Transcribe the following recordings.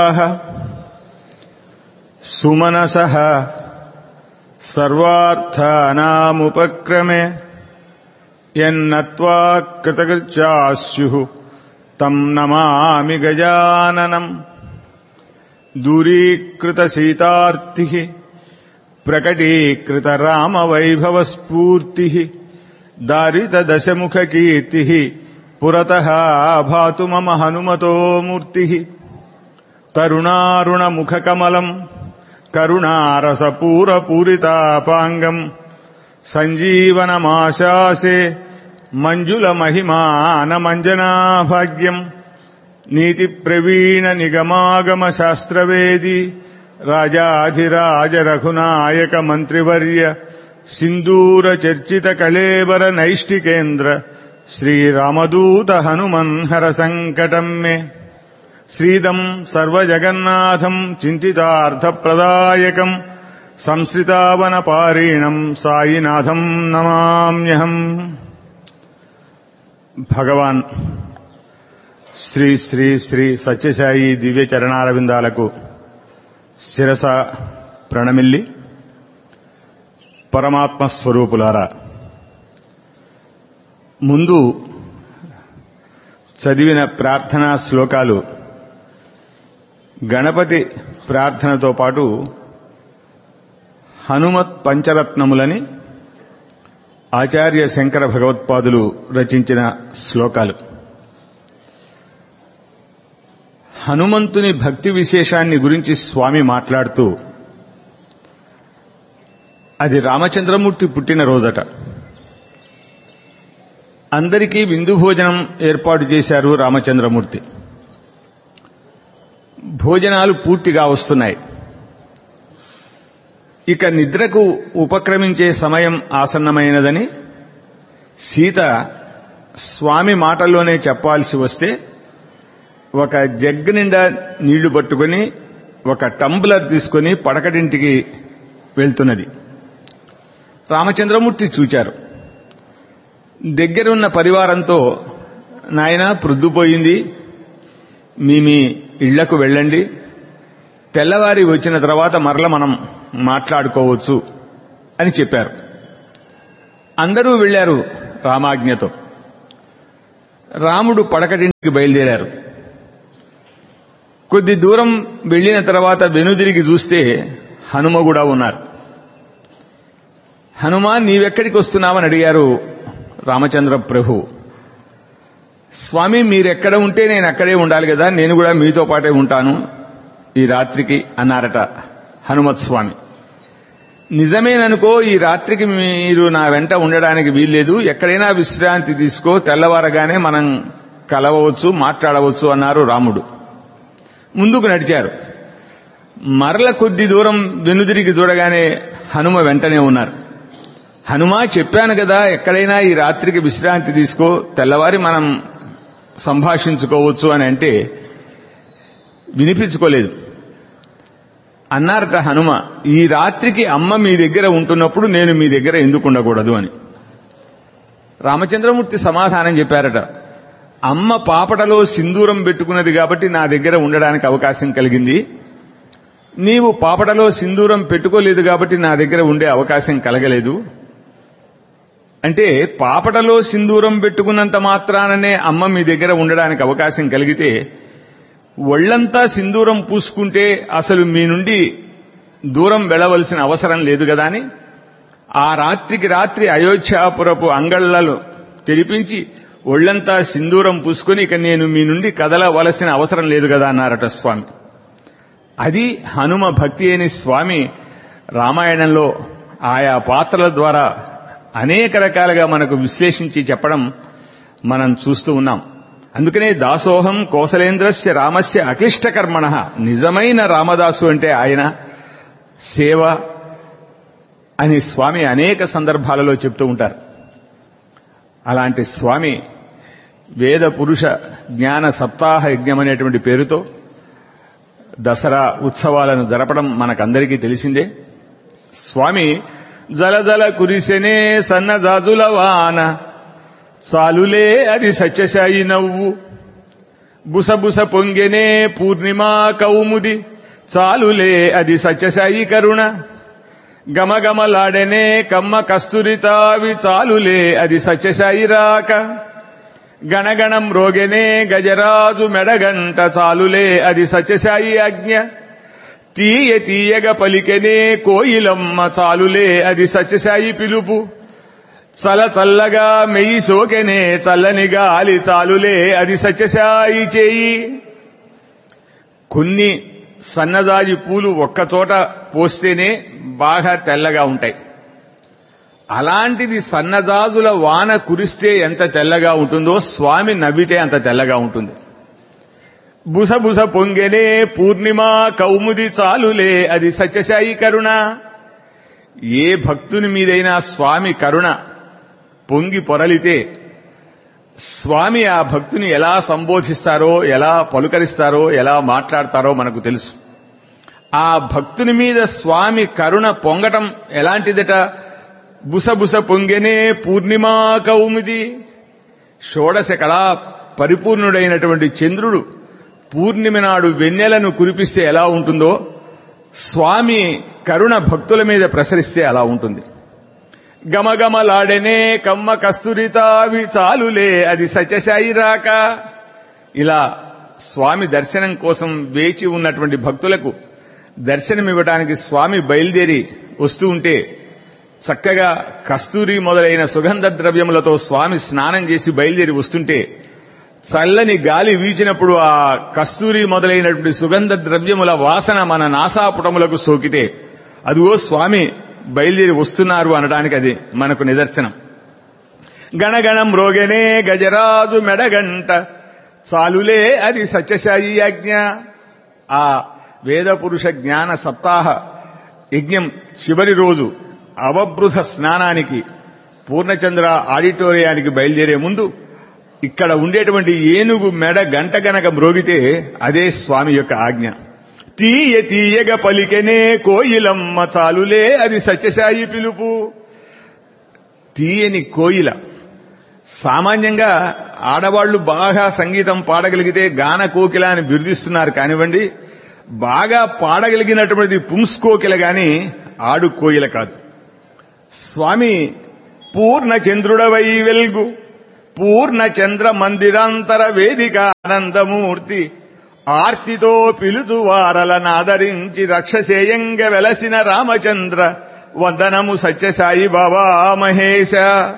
సుమనసః సర్వార్థానాముపక్రమే యన్నత్వా కృతకృత్యాస్యుః తం నమామి గజాననం దూరీకృతసీతార్తిः ప్రకటీకృతరామవైభవస్ఫూర్తిः దారితదశముఖకీర్తిः పురతः భాతు మమ హనుమతో మూర్తిः తరుణారుణముఖకమలం కరుణారసపూరపూరితాపాంగం సంజీవనమాశాసే మంజులమహిమానమంజనాభాగ్యం నీతిప్రవీణ నిగమాగమ శాస్త్రవేది రాజాధిరాజ రఘునాయక మంత్రివర్య సింధూర చర్చిత కళేవర నైష్టికేంద్ర శ్రీరామదూత హనుమన్ హర సంకటం మే శ్రీదం సర్వజగన్నాథం చింతితార్థప్రదాయకం సంశ్రితావనపారీణం సాయినాథం నమామ్యహం భగవాన్ శ్రీ శ్రీ శ్రీ సత్యసాయి దివ్య చరణారవిందాలకు శిరస ప్రణమిల్లి పరమాత్మ స్వరూపులారా ముందు చదివిన ప్రార్థనా శ్లోకాలు గణపతి ప్రార్థనతో పాటు హనుమత్ పంచరత్నములని ఆచార్య శంకర భగవత్పాదులు రచించిన శ్లోకాలు హనుమంతుని భక్తి విశేషాన్ని గురించి స్వామి మాట్లాడుతూ అది రామచంద్రమూర్తి పుట్టిన రోజట అందరికీ విందు భోజనం ఏర్పాటు చేశారు రామచంద్రమూర్తి భోజనాలు పూర్తిగా వస్తున్నాయి ఇక నిద్రకు ఉపక్రమించే సమయం ఆసన్నమైనదని సీత స్వామి మాటల్లోనే చెప్పాల్సి వస్తే ఒక జగ్ నిండా నీళ్లు పట్టుకుని ఒక టంబ్లర్ తీసుకుని పడకడింటికి వెళ్తున్నది రామచంద్రమూర్తి చూచారు దగ్గరున్న పరివారంతో నాయన ప్రొద్దుపోయింది మీ మీ ఇళ్లకు వెళ్ళండి తెల్లవారి వచ్చిన తర్వాత మరల మనం మాట్లాడుకోవచ్చు అని చెప్పారు అందరూ వెళ్లారు రామాజ్ఞతో రాముడు పడకటింటికి బయలుదేరారు కొద్ది దూరం వెళ్లిన తర్వాత వెనుదిరిగి చూస్తే హనుమ కూడా ఉన్నారు హనుమా నీవెక్కడికి వస్తున్నావని అడిగారు రామచంద్ర ప్రభు స్వామి మీరెక్కడ ఉంటే నేను అక్కడే ఉండాలి కదా నేను కూడా మీతో పాటే ఉంటాను ఈ రాత్రికి అన్నారట హనుమత్ స్వామి నిజమేననుకో ఈ రాత్రికి మీరు నా వెంట ఉండడానికి వీల్లేదు ఎక్కడైనా విశ్రాంతి తీసుకో తెల్లవారగానే మనం కలవవచ్చు మాట్లాడవచ్చు అన్నారు రాముడు ముందుకు నడిచారు మరల కొద్ది దూరం వెనుదిరిగి చూడగానే హనుమ వెంటనే ఉన్నారు హనుమా చెప్పాను కదా ఎక్కడైనా ఈ రాత్రికి విశ్రాంతి తీసుకో తెల్లవారి మనం సంభాషించుకోవచ్చు అని అంటే వినిపించుకోలేదు అన్నారట హనుమ ఈ రాత్రికి అమ్మ మీ దగ్గర ఉంటున్నప్పుడు నేను మీ దగ్గర ఎందుకు ఉండకూడదు అని రామచంద్రమూర్తి సమాధానం చెప్పారట అమ్మ పాపటలో సింధూరం పెట్టుకున్నది కాబట్టి నా దగ్గర ఉండడానికి అవకాశం కలిగింది నీవు పాపటలో సింధూరం పెట్టుకోలేదు కాబట్టి నా దగ్గర ఉండే అవకాశం కలగలేదు అంటే పాపటలో సింధూరం పెట్టుకున్నంత మాత్రాననే అమ్మ మీ దగ్గర ఉండడానికి అవకాశం కలిగితే ఒళ్లంతా సింధూరం పూసుకుంటే అసలు మీ నుండి దూరం వెళ్లవలసిన అవసరం లేదు కదా అని ఆ రాత్రికి రాత్రి అయోధ్యాపురపు అంగళ్లలో తెలిపించి ఒళ్లంతా సింధూరం పూసుకొని ఇక నేను మీ నుండి కదలవలసిన అవసరం లేదు కదా అన్నారట స్వామి అది హనుమ భక్తి అయిన స్వామి రామాయణంలో ఆయా పాత్రల ద్వారా అనేక రకాలుగా మనకు విశ్లేషించి చెప్పడం మనం చూస్తూ ఉన్నాం అందుకనే దాసోహం కోసలేంద్రస్య రామస్య అక్లిష్టకర్మణ నిజమైన రామదాసు అంటే ఆయన సేవ అని స్వామి అనేక సందర్భాలలో చెప్తూ ఉంటారు అలాంటి స్వామి వేద పురుష జ్ఞాన సప్తాహ యజ్ఞం అనేటువంటి పేరుతో దసరా ఉత్సవాలను జరపడం మనకందరికీ తెలిసిందే స్వామి జలజల కురిసెనే సన్నజాజుల వాన చాలులే అది సత్యశాయి నవ్వు బుసబుస పొంగెనే పూర్ణిమా కౌముది చాలులే అది సత్యసాయి కరుణ గమగమలాడెనే కమ్మ కస్తురితావి చాలులే అది సత్యసాయి రాక గణగణం రోగెనే గజరాజు మెడగంట చాలులే అది సత్యసాయి ఆజ్ఞ తీయ తీయగ పలికెనే కోయిలమ్మ చాలులే అది సత్యసాయి పిలుపు చల చల్లగా మెయ్యి సోకెనే చల్లని గాలి చాలులే అది సత్యసాయి చేయి కొన్ని సన్నజాజి పూలు ఒక్కచోట పోస్తేనే బాగా తెల్లగా ఉంటాయి అలాంటిది సన్నజాజుల వాన కురిస్తే ఎంత తెల్లగా ఉంటుందో స్వామి నవ్వితే అంత తెల్లగా ఉంటుంది బుసబుస పొంగెనే పూర్ణిమా కౌముది చాలులే అది సత్యసాయి కరుణ ఏ భక్తుని మీదైనా స్వామి కరుణ పొంగి పొరలితే స్వామి ఆ భక్తుని ఎలా సంబోధిస్తారో ఎలా పలుకరిస్తారో ఎలా మాట్లాడతారో మనకు తెలుసు ఆ భక్తుని మీద స్వామి కరుణ పొంగటం ఎలాంటిదట బుసబుస పొంగెనే పూర్ణిమా కౌముది షోడశ కళా పరిపూర్ణుడైనటువంటి చంద్రుడు పూర్ణిమ నాడు వెన్నెలను కురిపిస్తే ఎలా ఉంటుందో స్వామి కరుణ భక్తుల మీద ప్రసరిస్తే అలా ఉంటుంది గమగమలాడెనే కమ్మ కస్తురితావి చాలులే అది సత్యసాయి రాక ఇలా స్వామి దర్శనం కోసం వేచి ఉన్నటువంటి భక్తులకు దర్శనమివ్వడానికి స్వామి బయలుదేరి వస్తూ ఉంటే చక్కగా కస్తూరి మొదలైన సుగంధ ద్రవ్యములతో స్వామి స్నానం చేసి బయలుదేరి వస్తుంటే చల్లని గాలి వీచినప్పుడు ఆ కస్తూరి మొదలైనటువంటి సుగంధ ద్రవ్యముల వాసన మన నాసాపుటములకు సోకితే అదిగో స్వామి బయలుదేరి వస్తున్నారు అనడానికి అది మనకు నిదర్శనం గణగణం రోగనే గజరాజు మెడగంట చాలులే అది సత్యసాయి యజ్ఞ ఆ వేద పురుష జ్ఞాన సప్తాహ యజ్ఞం చివరి రోజు అవబృధ స్నానానికి పూర్ణచంద్ర ఆడిటోరియానికి బయలుదేరే ముందు ఇక్కడ ఉండేటువంటి ఏనుగు మెడ గంట గనక మ్రోగితే అదే స్వామి యొక్క ఆజ్ఞ తీయ తీయగ పలికెనే కోయిలమ్మ చాలులే అది సత్యసాయి పిలుపు తీయని కోయిల సామాన్యంగా ఆడవాళ్లు బాగా సంగీతం పాడగలిగితే గాన కోకిల అని బిరుదిస్తున్నారు కానివ్వండి బాగా పాడగలిగినటువంటి పుంస్కోకిల గాని ఆడు కోయిల కాదు స్వామి పూర్ణ చంద్రుడవై వెల్గు పూర్ణ చంద్ర మందిరాంతర వేదిక ఆనందమూర్తి ఆర్తితో పిలుచు వారలనాదరించి రక్షసేయంగ వెలసిన రామచంద్ర వందనము సత్యసాయి బాబా మహేశ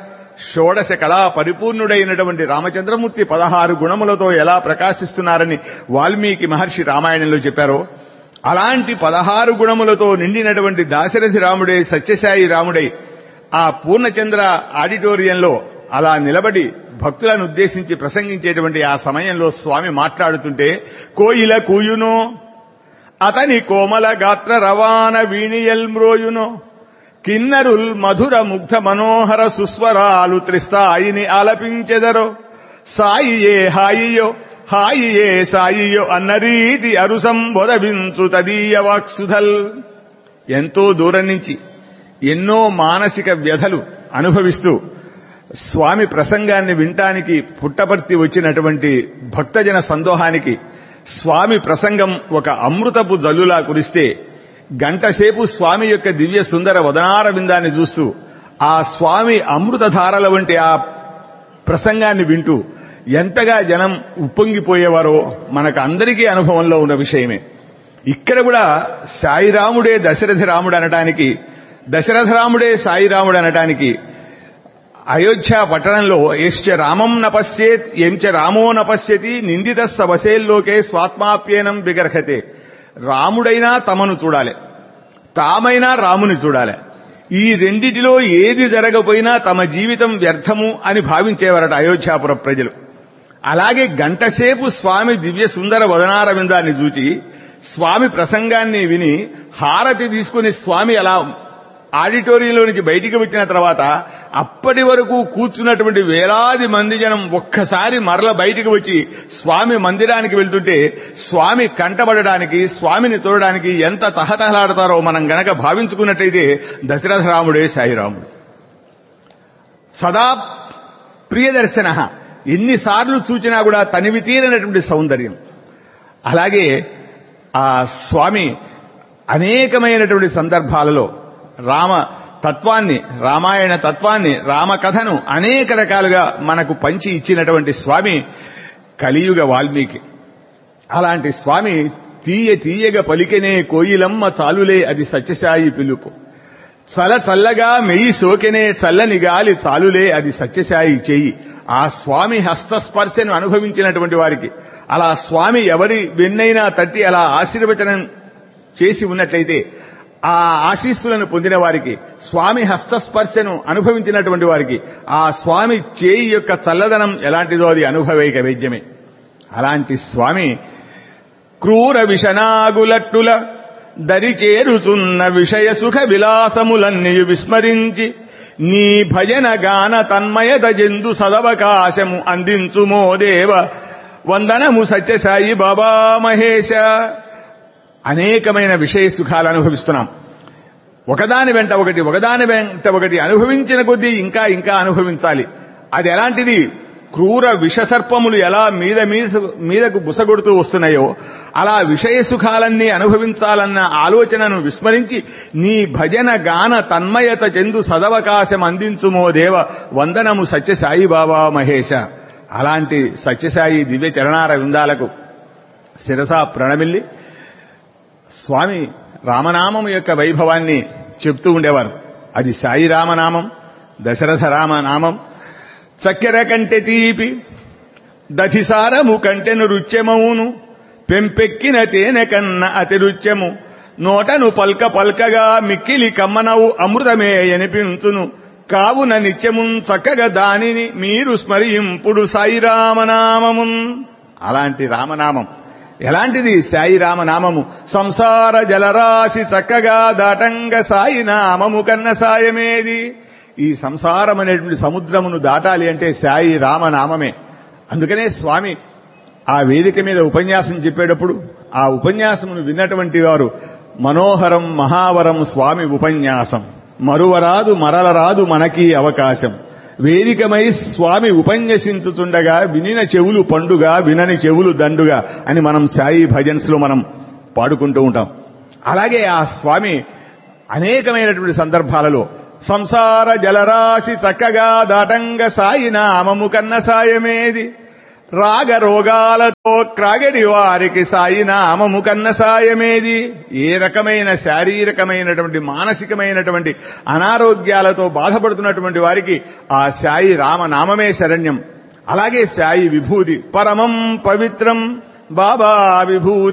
షోడశ కళా పరిపూర్ణుడైనటువంటి రామచంద్రమూర్తి పదహారు గుణములతో ఎలా ప్రకాశిస్తున్నారని వాల్మీకి మహర్షి రామాయణంలో చెప్పారో అలాంటి పదహారు గుణములతో నిండినటువంటి దాశరథి రాముడే సత్యసాయి రాముడై ఆ పూర్ణచంద్ర ఆడిటోరియంలో అలా నిలబడి భక్తులను ఉద్దేశించి ప్రసంగించేటువంటి ఆ సమయంలో స్వామి మాట్లాడుతుంటే కోయిల కూయునో అతని కోమల గాత్ర రవాణ వీణియల్ మ్రోయునో కిన్నరుల్ మధుర ముగ్ధ మనోహర సుస్వరాలు త్రిస్తాయిని ఆలపించెదరో సాయియే హాయియో హాయియే సాయియో అన్న రీతి అరుసంబొదవించు తదీయ వాక్సుధల్ ఎంతో దూరం నుంచి ఎన్నో మానసిక వ్యధలు అనుభవిస్తూ స్వామి ప్రసంగాన్ని వినటానికి పుట్టపర్తి వచ్చినటువంటి భక్తజన సందోహానికి స్వామి ప్రసంగం ఒక అమృతపు జల్లులా కురిస్తే గంటసేపు స్వామి యొక్క దివ్య సుందర వదనార విందాన్ని చూస్తూ ఆ స్వామి అమృతధారల వంటి ఆ ప్రసంగాన్ని వింటూ ఎంతగా జనం ఉప్పొంగిపోయేవారో మనకు అందరికీ అనుభవంలో ఉన్న విషయమే ఇక్కడ కూడా సాయిరాముడే దశరథ రాముడు అనటానికి దశరథ రాముడే సాయిరాముడు అనటానికి అయోధ్య పట్టణంలో ఎశ్చ రామం నపశ్యేత్ ఎంచ రామో నపశ్యతి నిందిత సవసేల్లోకే స్వాత్మాప్యేనం బిగర్హతే రాముడైనా తమను చూడాలి తామైనా రాముని చూడాలి ఈ రెండిటిలో ఏది జరగపోయినా తమ జీవితం వ్యర్థము అని భావించేవారట అయోధ్యాపుర ప్రజలు అలాగే గంటసేపు స్వామి దివ్య సుందర వదనార విందాన్ని చూచి స్వామి ప్రసంగాన్ని విని హారతి తీసుకుని స్వామి అలా ఆడిటోరియంలో నుంచి బయటికి వచ్చిన తర్వాత అప్పటి వరకు కూర్చున్నటువంటి వేలాది మంది జనం ఒక్కసారి మరల బయటికి వచ్చి స్వామి మందిరానికి వెళ్తుంటే స్వామి కంటబడడానికి స్వామిని చూడడానికి ఎంత తహతహలాడతారో మనం గనక భావించుకున్నట్టయితే దశరథ రాముడే సాయిరాముడు సదా ప్రియదర్శన ఎన్నిసార్లు చూచినా కూడా తనివి తీరనటువంటి సౌందర్యం అలాగే ఆ స్వామి అనేకమైనటువంటి సందర్భాలలో రామ తత్వాన్ని రామాయణ తత్వాన్ని రామకథను అనేక రకాలుగా మనకు పంచి ఇచ్చినటువంటి స్వామి కలియుగ వాల్మీకి అలాంటి స్వామి తీయ తీయగా పలికెనే కోయిలమ్మ చాలులే అది సత్యసాయి పిలుపు చల చల్లగా మెయ్యి సోకెనే చల్లని గాలి చాలులే అది సత్యసాయి చెయ్యి ఆ స్వామి హస్తస్పర్శను అనుభవించినటువంటి వారికి అలా స్వామి ఎవరి వెన్నైనా తట్టి అలా ఆశీర్వచనం చేసి ఉన్నట్లయితే ఆ ఆశీస్సులను పొందిన వారికి స్వామి హస్తస్పర్శను అనుభవించినటువంటి వారికి ఆ స్వామి చేయి యొక్క చల్లదనం ఎలాంటిదో అది అనుభవైక వేద్యమే అలాంటి స్వామి క్రూర విషనాగులట్టుల దరి చేరుచున్న విషయ సుఖ విలాసములన్నీ విస్మరించి నీ భజన గాన తన్మయత జందు సదవకాశము అందించుమో దేవ వందనము సత్యసాయి బాబా మహేశ అనేకమైన విషయ సుఖాలు అనుభవిస్తున్నాం ఒకదాని వెంట ఒకటి ఒకదాని వెంట ఒకటి అనుభవించిన కొద్దీ ఇంకా ఇంకా అనుభవించాలి అది ఎలాంటిది క్రూర విషసర్పములు ఎలా మీద మీదకు బుసగొడుతూ వస్తున్నాయో అలా విషయ సుఖాలన్నీ అనుభవించాలన్న ఆలోచనను విస్మరించి నీ భజన గాన తన్మయత చెందు సదవకాశం అందించుమో దేవ వందనము సత్యసాయి బాబా మహేశ అలాంటి సత్యసాయి దివ్య చరణార విందాలకు శిరసా ప్రణమిల్లి స్వామి రామనామం యొక్క వైభవాన్ని చెప్తూ ఉండేవారు అది సాయి రామనామం దశరథ రామనామం చక్కెర కంటె తీపి దధిసారము కంటెను రుచ్యమవును పెంపెక్కిన తేనె కన్న అతి రుచ్యము నోటను పల్క పల్కగా మిక్కిలి కమ్మనవు అమృతమే అనిపించును కావున నిత్యమున్ చక్కగా దానిని మీరు స్మరింపుడు సాయి రామనామమున్ అలాంటి రామనామం ఎలాంటిది సాయి రామనామము సంసార జలరాశి చక్కగా దాటంగ సాయి నామము కన్న సాయమేది ఈ సంసారం అనేటువంటి సముద్రమును దాటాలి అంటే సాయి రామనామమే అందుకనే స్వామి ఆ వేదిక మీద ఉపన్యాసం చెప్పేటప్పుడు ఆ ఉపన్యాసమును విన్నటువంటి వారు మనోహరం మహావరం స్వామి ఉపన్యాసం మరువరాదు మరలరాదు మనకి అవకాశం వేదికమై స్వామి ఉపన్యసించుతుండగా వినిన చెవులు పండుగ వినని చెవులు దండుగా అని మనం సాయి భజన్స్ లో మనం పాడుకుంటూ ఉంటాం అలాగే ఆ స్వామి అనేకమైనటువంటి సందర్భాలలో సంసార జలరాశి చక్కగా దాటంగ సాయి నామము కన్న సాయమేది రాగ రోగాలతో క్రాగడి వారికి సాయి నామము కన్న సాయమేది ఏ రకమైన శారీరకమైనటువంటి మానసికమైనటువంటి అనారోగ్యాలతో బాధపడుతున్నటువంటి వారికి ఆ సాయి రామనామమే శరణ్యం అలాగే సాయి విభూతి పరమం పవిత్రం బాబా విభూతి